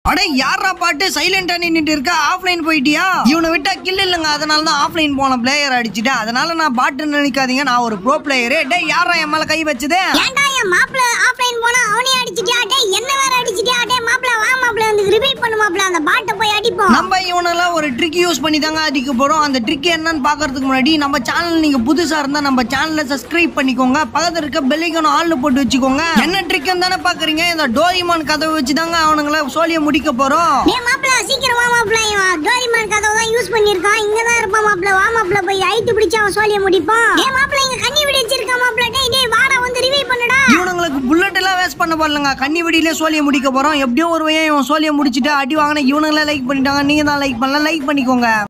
அட யாரா பாட்டு சைலண்டா நின்னுட்டு இருக்க ஆஃப்லைன் போயிட்டியா இவனை விட்டா கில் இல்லைங்க அதனால தான் ஆஃப்லைன் போன பிளேயர் அடிச்சுட்டேன் அதனால நான் பாட்டுன்னு நினைக்காதீங்க நான் ஒரு ப்ரோ பிளேயரு டேய் யாரா என் மேல கை வச்சது ஏன்டா என் மாப்பிள ஆஃப்லைன் போனா அவனையும் அடிச்சிட்டியா டேய் என்ன வேற அடிச்சிட்டியா டேய் மாப்பிள வா மாப்பிள வந்து ரிவைவ் பண்ணு மாப்பிள அந்த பாட்டை போய் அடிப்போம் நம்ம இவனெல்லாம் ஒரு ட்ரிக் யூஸ் பண்ணி தாங்க அடிக்க போறோம் அந்த ட்ரிக் என்னன்னு பாக்குறதுக்கு முன்னாடி நம்ம சேனல் நீங்க புதுசா இருந்தா நம்ம சேனலை சப்ஸ்கிரைப் பண்ணிக்கோங்க பக்கத்துல இருக்க பெல்லைக்கான ஆள்னு போட்டு வச்சுக்கோங்க என்ன ட்ரிக் தானே பாக்குறீங்க இந்த டோரிமான் கதவை வச்சு தாங்க அவனுங்களை சோழிய முடிக்க போறோம் டேய் மாப்பிள சீக்கிரம் வா மாப்பிள இவன் டோரிமான் கதவை தான் யூஸ் பண்ணிருக்கான் இங்க தான் இருப்பான் மாப்பிள வா மாப்பிள போய் ஐட்டு பிடிச்சு அவன் சோழிய முடிப்பான் டேய் மாப்பிள இங்க கண்ணி விடி வச்சிருக்கான் மாப்பிள டேய் டேய் வாடா வந்து ரிவைவ் பண்ணுடா இவனுங்களுக்கு புல்லட் எல்லாம் வேஸ்ட் பண்ண போறலங்க கண்ணி வெடியிலே சோழிய முடிக்க போறோம் எப்படியோ ஒரு வகையா இவன் சோழிய முடிச்சுட்டு அடி வாங்கின இவனுங்களே லைக் பண்ணிட்டாங்க நீங்க தான் லைக் பண்ணல லைக் பண்ணிக்கோங்க